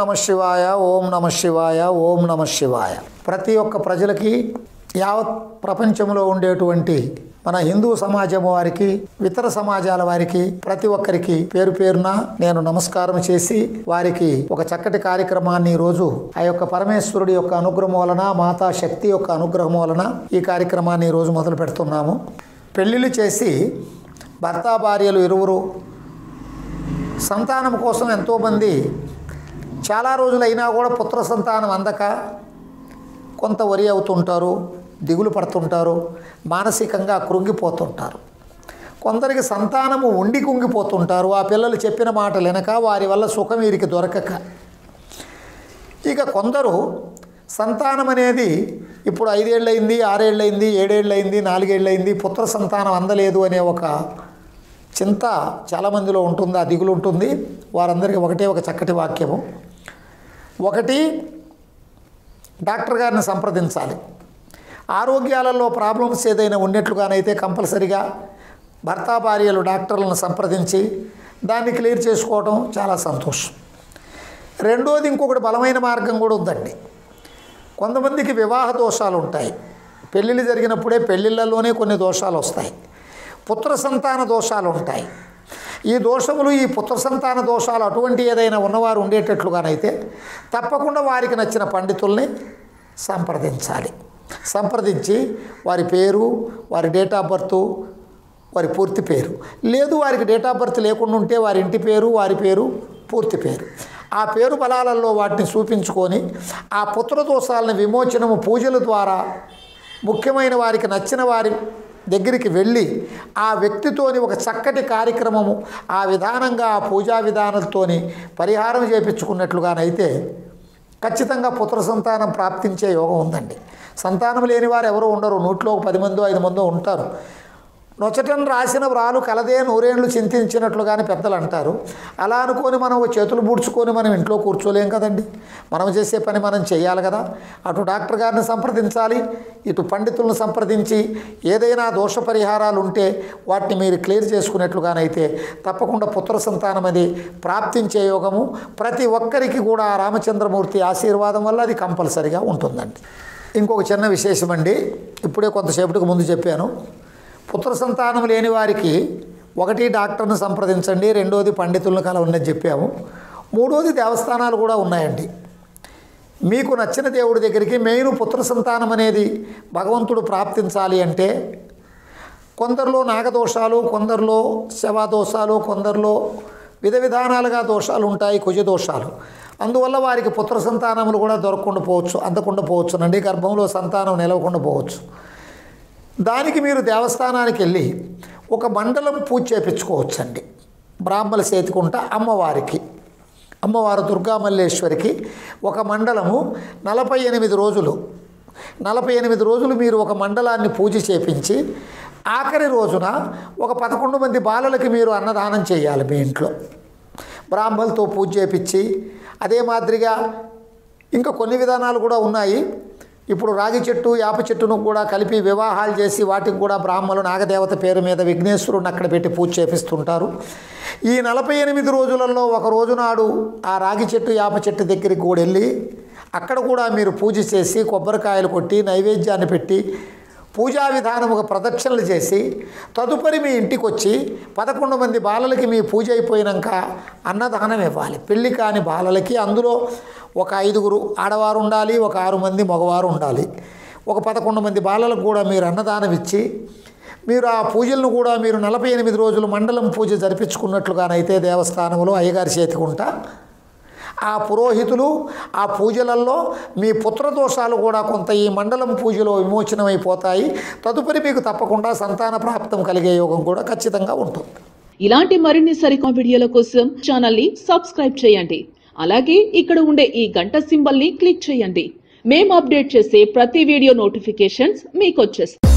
నమ శివాయ ఓం నమ శివాయ ఓం నమ శివాయ ప్రతి ఒక్క ప్రజలకి యావత్ ప్రపంచంలో ఉండేటువంటి మన హిందూ సమాజం వారికి ఇతర సమాజాల వారికి ప్రతి ఒక్కరికి పేరు పేరున నేను నమస్కారం చేసి వారికి ఒక చక్కటి కార్యక్రమాన్ని ఈ రోజు ఆ యొక్క పరమేశ్వరుడి యొక్క అనుగ్రహం వలన మాతా శక్తి యొక్క అనుగ్రహం వలన ఈ కార్యక్రమాన్ని ఈ రోజు మొదలు పెడుతున్నాము పెళ్లిళ్ళు చేసి భర్త భార్యలు ఇరువురు సంతానం కోసం ఎంతోమంది చాలా రోజులైనా కూడా పుత్ర సంతానం అందక కొంత వరి అవుతుంటారు దిగులు పడుతుంటారు మానసికంగా కృంగిపోతుంటారు కొందరికి సంతానము ఉండి కుంగిపోతుంటారు ఆ పిల్లలు చెప్పిన మాటలు వెనక వారి వల్ల సుఖం వీరికి దొరకక ఇక కొందరు సంతానం అనేది ఇప్పుడు ఐదేళ్ళయింది ఆరేళ్ళయింది ఏడేళ్ళయింది నాలుగేళ్ళయింది పుత్ర సంతానం అందలేదు అనే ఒక చింత చాలామందిలో ఉంటుంది ఆ దిగులు ఉంటుంది వారందరికీ ఒకటే ఒక చక్కటి వాక్యము ఒకటి డాక్టర్ గారిని సంప్రదించాలి ఆరోగ్యాలలో ప్రాబ్లమ్స్ ఏదైనా ఉన్నట్లుగానైతే కంపల్సరిగా భర్త భార్యలు డాక్టర్లను సంప్రదించి దాన్ని క్లియర్ చేసుకోవడం చాలా సంతోషం రెండోది ఇంకొకటి బలమైన మార్గం కూడా ఉందండి కొంతమందికి వివాహ దోషాలు ఉంటాయి పెళ్ళిళ్ళు జరిగినప్పుడే పెళ్ళిళ్ళలోనే కొన్ని దోషాలు వస్తాయి పుత్ర సంతాన దోషాలు ఉంటాయి ఈ దోషములు ఈ పుత్ర సంతాన దోషాలు అటువంటి ఏదైనా ఉన్నవారు ఉండేటట్లుగానైతే తప్పకుండా వారికి నచ్చిన పండితుల్ని సంప్రదించాలి సంప్రదించి వారి పేరు వారి డేట్ ఆఫ్ బర్త్ వారి పూర్తి పేరు లేదు వారికి డేట్ ఆఫ్ బర్త్ లేకుండా ఉంటే వారి ఇంటి పేరు వారి పేరు పూర్తి పేరు ఆ పేరు బలాలలో వాటిని చూపించుకొని ఆ పుత్ర దోషాలను విమోచనము పూజల ద్వారా ముఖ్యమైన వారికి నచ్చిన వారి దగ్గరికి వెళ్ళి ఆ వ్యక్తితోని ఒక చక్కటి కార్యక్రమము ఆ విధానంగా ఆ పూజా విధానంతోని పరిహారం చేపించుకున్నట్లుగానైతే ఖచ్చితంగా పుత్ర సంతానం ప్రాప్తించే యోగం ఉందండి సంతానం లేని వారు ఎవరు ఉండరు నూట్లో ఒక పది మందో ఐదు మందో ఉంటారు నొచ్చటను రాసిన వ్రాలు కలదే నూరేళ్లు చింతించినట్లుగానే పెద్దలు అంటారు అలా అనుకొని మనం ఓ చేతులు పూడ్చుకొని మనం ఇంట్లో కూర్చోలేం కదండి మనం చేసే పని మనం చేయాలి కదా అటు డాక్టర్ గారిని సంప్రదించాలి ఇటు పండితులను సంప్రదించి ఏదైనా దోష పరిహారాలు ఉంటే వాటిని మీరు క్లియర్ చేసుకునేట్లుగానైతే తప్పకుండా పుత్ర సంతానం అది ప్రాప్తించే యోగము ప్రతి ఒక్కరికి కూడా ఆ రామచంద్రమూర్తి ఆశీర్వాదం వల్ల అది కంపల్సరిగా ఉంటుందండి ఇంకొక చిన్న విశేషం అండి ఇప్పుడే కొంతసేపటికి ముందు చెప్పాను పుత్ర సంతానం లేని వారికి ఒకటి డాక్టర్ని సంప్రదించండి రెండోది పండితులను కలవని చెప్పాము మూడోది దేవస్థానాలు కూడా ఉన్నాయండి మీకు నచ్చిన దేవుడి దగ్గరికి మెయిన్ పుత్ర సంతానం అనేది భగవంతుడు ప్రాప్తించాలి అంటే కొందరిలో నాగదోషాలు కొందరిలో శవాదోషాలు కొందరిలో విధ విధానాలుగా దోషాలు ఉంటాయి కుజ దోషాలు అందువల్ల వారికి పుత్ర సంతానములు కూడా దొరకకుండా పోవచ్చు అందకుండా పోవచ్చునండి గర్భంలో సంతానం నిలవకుండా పోవచ్చు దానికి మీరు దేవస్థానానికి వెళ్ళి ఒక మండలం పూజ చేపించుకోవచ్చండి బ్రాహ్మణ సేతుకుంట అమ్మవారికి అమ్మవారు దుర్గామల్లేశ్వరికి ఒక మండలము నలభై ఎనిమిది రోజులు నలభై ఎనిమిది రోజులు మీరు ఒక మండలాన్ని పూజ చేపించి ఆఖరి రోజున ఒక పదకొండు మంది బాలలకి మీరు అన్నదానం చేయాలి మీ ఇంట్లో బ్రాహ్మణులతో పూజ చేపించి అదే మాదిరిగా ఇంకా కొన్ని విధానాలు కూడా ఉన్నాయి ఇప్పుడు రాగి చెట్టు యాప చెట్టును కూడా కలిపి వివాహాలు చేసి వాటికి కూడా బ్రాహ్మణులు నాగదేవత పేరు మీద విఘ్నేశ్వరుని అక్కడ పెట్టి పూజ చేపిస్తుంటారు ఈ నలభై ఎనిమిది రోజులలో ఒక రోజు నాడు ఆ రాగి చెట్టు యాప చెట్టు దగ్గరికి కూడా వెళ్ళి అక్కడ కూడా మీరు పూజ చేసి కొబ్బరికాయలు కొట్టి నైవేద్యాన్ని పెట్టి పూజా విధానం ఒక ప్రదక్షిణలు చేసి తదుపరి మీ ఇంటికి వచ్చి పదకొండు మంది బాలలకి మీ పూజ అయిపోయినాక అన్నదానం ఇవ్వాలి పెళ్ళి కాని బాలలకి అందులో ఒక ఐదుగురు ఆడవారు ఉండాలి ఒక ఆరు మంది మగవారు ఉండాలి ఒక పదకొండు మంది బాలలకు కూడా మీరు అన్నదానం ఇచ్చి మీరు ఆ పూజలను కూడా మీరు నలభై ఎనిమిది రోజులు మండలం పూజ జరిపించుకున్నట్లుగానైతే దేవస్థానంలో అయ్యగారి చేతికుంటా ఆ పురోహితులు ఆ పూజలలో మీ పుత్రదోషాలు కూడా కొంత ఈ మండలం పూజలో విమోచనమైపోతాయి తదుపరి మీకు తప్పకుండా సంతాన ప్రాప్తం కలిగే యోగం కూడా ఖచ్చితంగా ఉంటుంది ఇలాంటి మరిన్ని సరికొత్త వీడియోల కోసం ఛానల్ ని సబ్స్క్రైబ్ చేయండి అలాగే ఇక్కడ ఉండే ఈ గంట సింబల్ ని క్లిక్ చేయండి మేము అప్డేట్ చేసే ప్రతి వీడియో నోటిఫికేషన్స్ మీకు వచ్చేస్తాయి